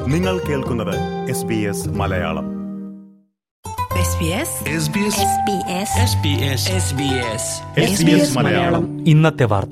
നിങ്ങൾ കേൾക്കുന്നത് S B S Malayalam SBS Malayalam ഇന്നത്തെ വാർത്ത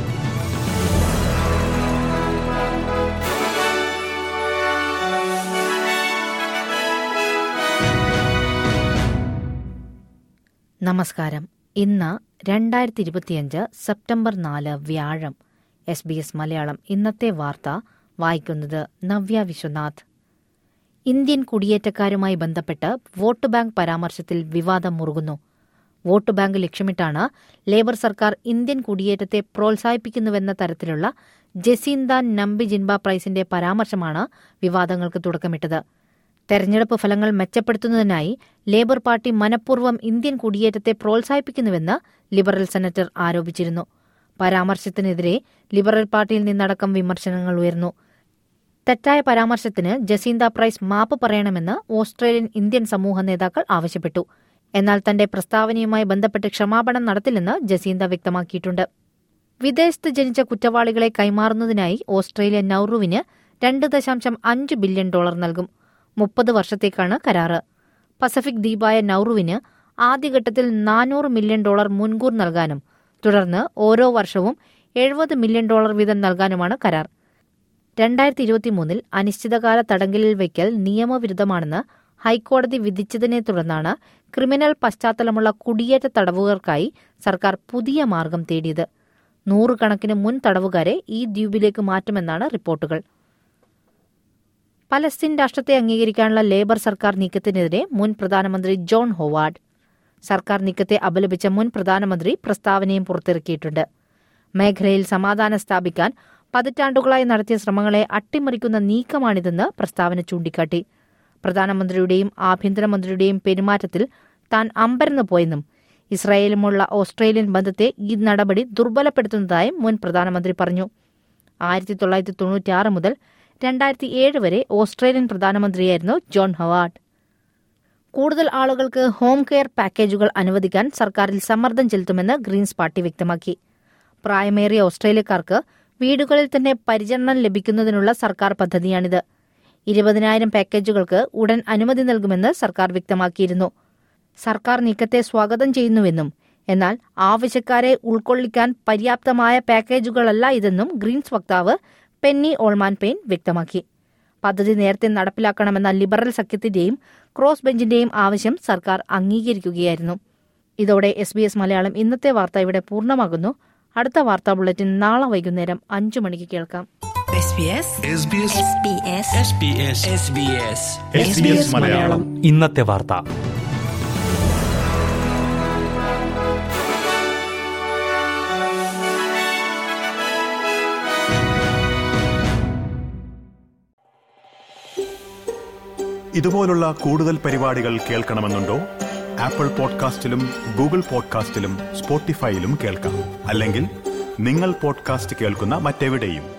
നമസ്കാരം ഇന്ന് രണ്ടായിരത്തി ഇരുപത്തിയഞ്ച് സെപ്റ്റംബർ നാല് വ്യാഴം എസ് ബി എസ് മലയാളം ഇന്നത്തെ വാർത്ത വായിക്കുന്നത് നവ്യ വിശ്വനാഥ് ഇന്ത്യൻ കുടിയേറ്റക്കാരുമായി ബന്ധപ്പെട്ട് വോട്ട് ബാങ്ക് പരാമർശത്തിൽ വിവാദം മുറുകുന്നു വോട്ട് ബാങ്ക് ലക്ഷ്യമിട്ടാണ് ലേബർ സർക്കാർ ഇന്ത്യൻ കുടിയേറ്റത്തെ പ്രോത്സാഹിപ്പിക്കുന്നുവെന്ന തരത്തിലുള്ള ജസീന്ത നമ്പി ജിൻബ പ്രൈസിന്റെ പരാമർശമാണ് വിവാദങ്ങൾക്ക് തുടക്കമിട്ടത് തെരഞ്ഞെടുപ്പ് ഫലങ്ങൾ മെച്ചപ്പെടുത്തുന്നതിനായി ലേബർ പാർട്ടി മനഃപൂർവ്വം ഇന്ത്യൻ കുടിയേറ്റത്തെ പ്രോത്സാഹിപ്പിക്കുന്നുവെന്ന് ലിബറൽ സെനറ്റർ ആരോപിച്ചിരുന്നു പരാമർശത്തിനെതിരെ ലിബറൽ പാർട്ടിയിൽ നിന്നടക്കം വിമർശനങ്ങൾ ഉയർന്നു തെറ്റായ പരാമർശത്തിന് ജസീന്ത പ്രൈസ് മാപ്പ് പറയണമെന്ന് ഓസ്ട്രേലിയൻ ഇന്ത്യൻ സമൂഹ നേതാക്കൾ ആവശ്യപ്പെട്ടു എന്നാൽ തന്റെ പ്രസ്താവനയുമായി ബന്ധപ്പെട്ട് ക്ഷമാപണം നടത്തില്ലെന്ന് ജസീന്ത വ്യക്തമാക്കിയിട്ടുണ്ട് വിദേശത്ത് ജനിച്ച കുറ്റവാളികളെ കൈമാറുന്നതിനായി ഓസ്ട്രേലിയ നൌറുവിന് രണ്ട് ദശാംശം അഞ്ച് ബില്യൺ ഡോളർ നൽകും മുപ്പത് വർഷത്തേക്കാണ് കരാറ് പസഫിക് ദ്വീപായ നൌറുവിന് ആദ്യഘട്ടത്തിൽ നാനൂറ് മില്യൺ ഡോളർ മുൻകൂർ നൽകാനും തുടർന്ന് ഓരോ വർഷവും എഴുപത് മില്യൺ ഡോളർ വീതം നൽകാനുമാണ് കരാർ രണ്ടായിരത്തി ഇരുപത്തിമൂന്നിൽ അനിശ്ചിതകാല തടങ്കലിൽ വയ്ക്കൽ നിയമവിരുദ്ധമാണെന്ന് ഹൈക്കോടതി വിധിച്ചതിനെ തുടർന്നാണ് ക്രിമിനൽ പശ്ചാത്തലമുള്ള കുടിയേറ്റ തടവുകാർക്കായി സർക്കാർ പുതിയ മാർഗം തേടിയത് നൂറുകണക്കിന് മുൻ തടവുകാരെ ഈ ദ്വീപിലേക്ക് മാറ്റുമെന്നാണ് റിപ്പോർട്ടുകൾ പലസ്തീൻ രാഷ്ട്രത്തെ അംഗീകരിക്കാനുള്ള ലേബർ സർക്കാർ നീക്കത്തിനെതിരെ മുൻ പ്രധാനമന്ത്രി ജോൺ ഹൊവാർഡ് സർക്കാർ നീക്കത്തെ അപലപിച്ച മുൻ പ്രധാനമന്ത്രി പ്രസ്താവനയും പുറത്തിറക്കിയിട്ടുണ്ട് മേഖലയിൽ സമാധാനം സ്ഥാപിക്കാൻ പതിറ്റാണ്ടുകളായി നടത്തിയ ശ്രമങ്ങളെ അട്ടിമറിക്കുന്ന നീക്കമാണിതെന്ന് പ്രസ്താവന ചൂണ്ടിക്കാട്ടി പ്രധാനമന്ത്രിയുടെയും ആഭ്യന്തരമന്ത്രിയുടെയും പെരുമാറ്റത്തിൽ താൻ അമ്പരന്ന് പോയെന്നും ഇസ്രായേലുമുള്ള ഓസ്ട്രേലിയൻ ബന്ധത്തെ ഈ നടപടി ദുർബലപ്പെടുത്തുന്നതായും മുൻ പ്രധാനമന്ത്രി പറഞ്ഞു ആയിരത്തി തൊള്ളായിരത്തി തൊണ്ണൂറ്റിയാറ് മുതൽ രണ്ടായിരത്തി ഏഴ് വരെ ഓസ്ട്രേലിയൻ പ്രധാനമന്ത്രിയായിരുന്നു ജോൺ ഹവാർഡ് കൂടുതൽ ആളുകൾക്ക് ഹോം കെയർ പാക്കേജുകൾ അനുവദിക്കാൻ സർക്കാരിൽ സമ്മർദ്ദം ചെലുത്തുമെന്ന് ഗ്രീൻസ് പാർട്ടി വ്യക്തമാക്കി പ്രായമേറിയ ഓസ്ട്രേലിയക്കാർക്ക് വീടുകളിൽ തന്നെ പരിചരണം ലഭിക്കുന്നതിനുള്ള സർക്കാർ പദ്ധതിയാണിത് ഇരുപതിനായിരം പാക്കേജുകൾക്ക് ഉടൻ അനുമതി നൽകുമെന്ന് സർക്കാർ വ്യക്തമാക്കിയിരുന്നു സർക്കാർ നീക്കത്തെ സ്വാഗതം ചെയ്യുന്നുവെന്നും എന്നാൽ ആവശ്യക്കാരെ ഉൾക്കൊള്ളിക്കാൻ പര്യാപ്തമായ പാക്കേജുകളല്ല ഇതെന്നും ഗ്രീൻസ് വക്താവ് പെന്നി ഓൾമാൻ പെയിൻ വ്യക്തമാക്കി പദ്ധതി നേരത്തെ നടപ്പിലാക്കണമെന്ന ലിബറൽ സഖ്യത്തിന്റെയും ക്രോസ് ബെഞ്ചിന്റെയും ആവശ്യം സർക്കാർ അംഗീകരിക്കുകയായിരുന്നു ഇതോടെ എസ് ബി എസ് മലയാളം ഇന്നത്തെ വാർത്ത ഇവിടെ പൂർണ്ണമാകുന്നു അടുത്ത വാർത്താ ബുള്ളറ്റിൻ നാളെ വൈകുന്നേരം അഞ്ചു മണിക്ക് കേൾക്കാം SBS മലയാളം ഇന്നത്തെ വാർത്ത ഇതുപോലുള്ള കൂടുതൽ പരിപാടികൾ കേൾക്കണമെന്നുണ്ടോ ആപ്പിൾ പോഡ്കാസ്റ്റിലും ഗൂഗിൾ പോഡ്കാസ്റ്റിലും സ്പോട്ടിഫൈയിലും കേൾക്കാം അല്ലെങ്കിൽ നിങ്ങൾ പോഡ്കാസ്റ്റ് കേൾക്കുന്ന മറ്റെവിടെയും